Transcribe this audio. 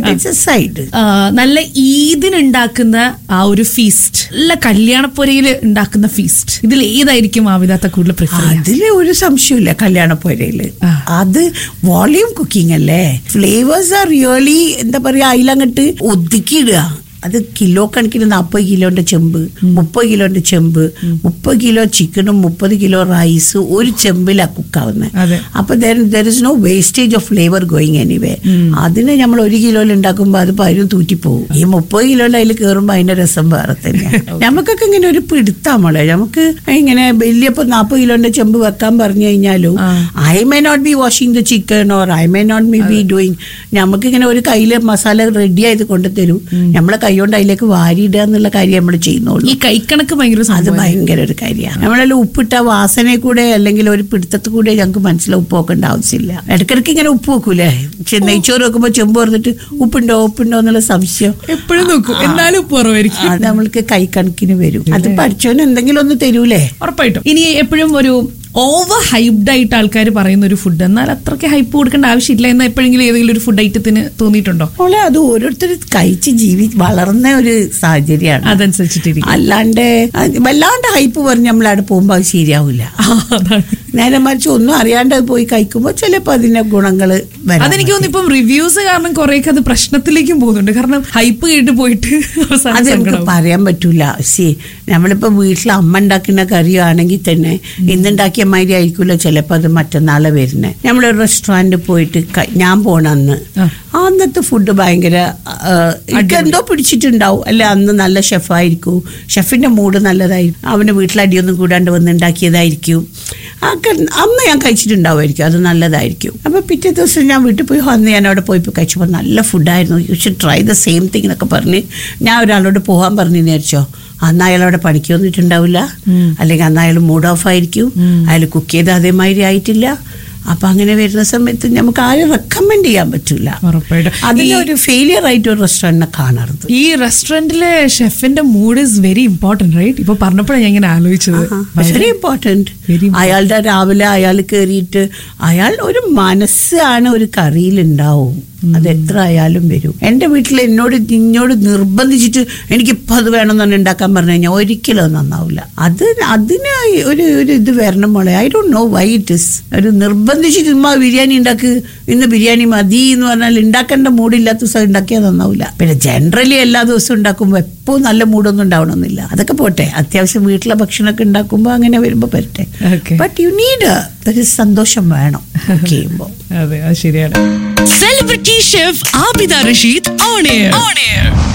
But it's A side ആ, നല്ല ഈദിനുണ്ടാക്കുന്ന ആ ഒരു ഫീസ്റ്റ് നല്ല കല്യാണപ്പുരയിൽ ഉണ്ടാക്കുന്ന ഫീസ്റ്റ് ഇതിൽ ഏതായിരിക്കും ആവിതാത്ത കൂടുതൽ പ്രിഫർ ചെയ്യുക അതില് ഒരു സംശയമില്ല കല്യാണപ്പുരയില് ആ. അത് വോളിയം കുക്കിംഗ് അല്ലേ ഫ്ലേവേഴ്സ് ആർ റിയലി എന്താ പറയാ അതിലങ്ങട്ട് ഒതുക്കിയിടുക അത് കിലോ കണക്കിന് നാൽപ്പത് കിലോന്റെ ചെമ്പ് മുപ്പത് കിലോന്റെ ചെമ്പ് മുപ്പത് കിലോ ചിക്കനും മുപ്പത് കിലോ റൈസ് ഒരു ചെമ്പിലാ കുക്കാവുന്നത് അതെ. അപ്പൊ there is no wastage of flavour going anyway അതിന് നമ്മൾ ഒരു കിലോയിൽ ഉണ്ടാക്കുമ്പോൾ അത് പതിനും തൂറ്റിപ്പോവും ഈ മുപ്പത് കിലോയിൽ അതിൽ കയറുമ്പോൾ അതിന്റെ രസം വേറെ തന്നെയാണ് നമുക്കൊക്കെ ഇങ്ങനെ ഒരു പിടുത്താ മോളെ നമുക്ക് ഇങ്ങനെ വലിയപ്പോ നാൽപ്പത് കിലോന്റെ ചെമ്പ് വെക്കാൻ പറഞ്ഞു കഴിഞ്ഞാലും ആ. I may not be washing the chicken or I may not be be doing നമുക്ക് ഇങ്ങനെ ഒരു കയ്യില് മസാല റെഡി ആയത് കൊണ്ടുതരും നമ്മളെ കൈകൊണ്ട് അതിലേക്ക് വാരിയിടുക എന്നുള്ള കാര്യം നമ്മൾ ചെയ്യുന്നുള്ളൂ ഈ കൈക്കണക്ക് ഭയങ്കര അത് സംഭവം ഭയങ്കര ഒരു കാര്യമാണ് നമ്മളെല്ലാം ഉപ്പിട്ട വാസനയിൽ കൂടെ അല്ലെങ്കിൽ ഒരു പിടുത്തത്തിൽ കൂടെ ഞങ്ങൾക്ക് മനസ്സിലാവും ഉപ്പ് വെക്കേണ്ട ആവശ്യമില്ല ഇടയ്ക്കിടയ്ക്ക് ഇങ്ങനെ ഉപ്പ് വെക്കൂലേ ചെ- നെയ്ച്ചോറ് വെക്കുമ്പോൾ ചെമ്പ് പറഞ്ഞിട്ട് ഉപ്പുണ്ടോ ഉപ്പുണ്ടോ എന്നുള്ള സംശയം എപ്പോഴും നോക്കും എന്നാലും കുറവായിരിക്കും അത് നമ്മൾക്ക് കൈക്കണക്കിന് വരും അത് പഠിച്ചവന് എന്തെങ്കിലും ഒന്ന് തരൂലേ ഉറപ്പായിട്ടും ഇനി എപ്പോഴും ഒരു ഓവർ ഹൈപ്ഡ് ആയിട്ട് ആൾക്കാർ പറയുന്ന ഒരു ഫുഡ് എന്നാൽ അത്രയ്ക്ക് ഹൈപ്പ് കൊടുക്കേണ്ട ആവശ്യമില്ല എന്ന് എപ്പോഴെങ്കിലും ഏതെങ്കിലും ഒരു ഫുഡ് ഐറ്റത്തിന് തോന്നിയിട്ടുണ്ടോ മോളെ അത് ഓരോരുത്തർ കഴിച്ച് ജീവി വളർന്ന ഒരു സാഹചര്യമാണ് അതനുസരിച്ചിട്ടിരിക്കും അല്ലാണ്ട് അത് വല്ലാണ്ട് ഹൈപ്പ് പറഞ്ഞ് നമ്മൾ അവിടെ പോകുമ്പോൾ അത് ശരിയാവില്ല ആ, അതാണ് നേരെ മറിച്ച് ഒന്നും അറിയാണ്ട് അത് പോയി കഴിക്കുമ്പോൾ ചിലപ്പോൾ അതിന്റെ ഗുണങ്ങൾ വരാം അതെനിക്ക് തോന്നുന്നു ഇപ്പം റിവ്യൂസ് കാരണം കുറേയൊക്കെ അത് പ്രശ്നത്തിലേക്കും പോകുന്നുണ്ട് കാരണം ഹൈപ്പ് കേട്ട് പോയിട്ട് അവസാനം അത് നമുക്ക് സങ്കടാവും. പറയാൻ പറ്റൂല സി നമ്മളിപ്പോ വീട്ടിൽ അമ്മ ഉണ്ടാക്കുന്ന കറിയാണെങ്കിൽ തന്നെ ഇന്നുണ്ടാക്കിയ മാതിരി ആയിരിക്കില്ല ചിലപ്പോൾ അത് മറ്റന്നാളെ വരുന്നത് നമ്മളൊരു റെസ്റ്റോറൻറ്റ് പോയിട്ട് ക- ഞാൻ പോണ അന്ന് ആ. ആ അന്നത്തെ ഫുഡ് ഭയങ്കര ആ, എനിക്ക് എന്തോ പിടിച്ചിട്ടുണ്ടാവും അല്ലെ അന്ന് നല്ല ഷെഫായിരിക്കും ഷെഫിന്റെ മൂഡ് നല്ലതായിരിക്കും അവന് വീട്ടിൽ അടിയൊന്നും കൂടാണ്ട് വന്ന് ഉണ്ടാക്കിയതായിരിക്കും ഒക്കെ അന്ന് ഞാൻ കഴിച്ചിട്ടുണ്ടാവുമായിരിക്കും അത് നല്ലതായിരിക്കും അപ്പൊ പിറ്റേ ദിവസം ഞാൻ വീട്ടിൽ പോയി അന്ന് ഞാൻ അവിടെ പോയി കഴിച്ചപ്പോൾ നല്ല ഫുഡായിരുന്നു you should try the same thing എന്നൊക്കെ പറഞ്ഞ് ഞാൻ ഒരാളോട് പോകാൻ പറഞ്ഞു വിചാരിച്ചോ അന്ന് അയാൾ അവിടെ പണിക്ക് വന്നിട്ടുണ്ടാവില്ല അല്ലെങ്കിൽ അന്ന് അയാൾ മൂഡ് ഓഫ് ആയിരിക്കും അയാൾ കുക്ക് ചെയ്ത് അതേമാതിരി ആയിട്ടില്ല അപ്പൊ അങ്ങനെ വരുന്ന സമയത്ത് നമുക്ക് ആരും റെക്കമെൻഡ് ചെയ്യാൻ പറ്റില്ല ഉറപ്പായിട്ടും അതിന് ഈ- ഒരു ഫെയിലിയർ ആയിട്ട് ഒരു റെസ്റ്റോറൻറ്റിനെ കാണരുത് ഈ റെസ്റ്റോറന്റിലെ ഷെഫിന്റെ mood is very important right ഇപ്പൊ പറഞ്ഞപ്പോഴാണ് ഞാൻ ഇങ്ങനെ ആലോചിച്ചത് വെരി ഇമ്പോർട്ടൻറ്റ് Very important. അയാളുടെ രാവിലെ അയാൾ കയറിയിട്ട് അയാൾ ഒരു മനസ്സാണ് ഒരു കറിയിൽ ഉണ്ടാവും അത് എത്ര ആയാലും വരും എൻ്റെ വീട്ടിൽ എന്നോട് നിന്നോട് നിർബന്ധിച്ചിട്ട് എനിക്കിപ്പോൾ അത് വേണമെന്ന് പറഞ്ഞ് ഉണ്ടാക്കാൻ പറഞ്ഞു കഴിഞ്ഞാൽ ഒരിക്കലും അത് നന്നാവില്ല അത് അതിന് ഒരു ഒരു ഇത് വരണം മോളെ I don't know why it is ഒരു നിർബന്ധിച്ചിട്ട് ഉമ്മ ബിരിയാണി ഉണ്ടാക്ക് ഇന്ന് ബിരിയാണി മതി എന്ന് പറഞ്ഞാൽ ഉണ്ടാക്കേണ്ട മൂടില്ലാത്ത ദിവസം ഉണ്ടാക്കിയാൽ നന്നാവില്ല പിന്നെ ജനറലി എല്ലാ ദിവസവും ഉണ്ടാക്കുമ്പോൾ എപ്പോൾ നല്ല മൂടൊന്നും ഉണ്ടാവണമെന്നില്ല അതൊക്കെ പോട്ടെ അത്യാവശ്യം വീട്ടിലെ ഭക്ഷണമൊക്കെ ഉണ്ടാക്കുമ്പോൾ അങ്ങനെ വരുമ്പോൾ പറ്റട്ടെ Okay. ബട്ട് യു നീഡ് ഒരു സന്തോഷം വേണം കുക്ക് ചെയ്യുമ്പോൾ അതെ അത് ശരിയാണ് Celebrity chef Abida Rashid on air. On air.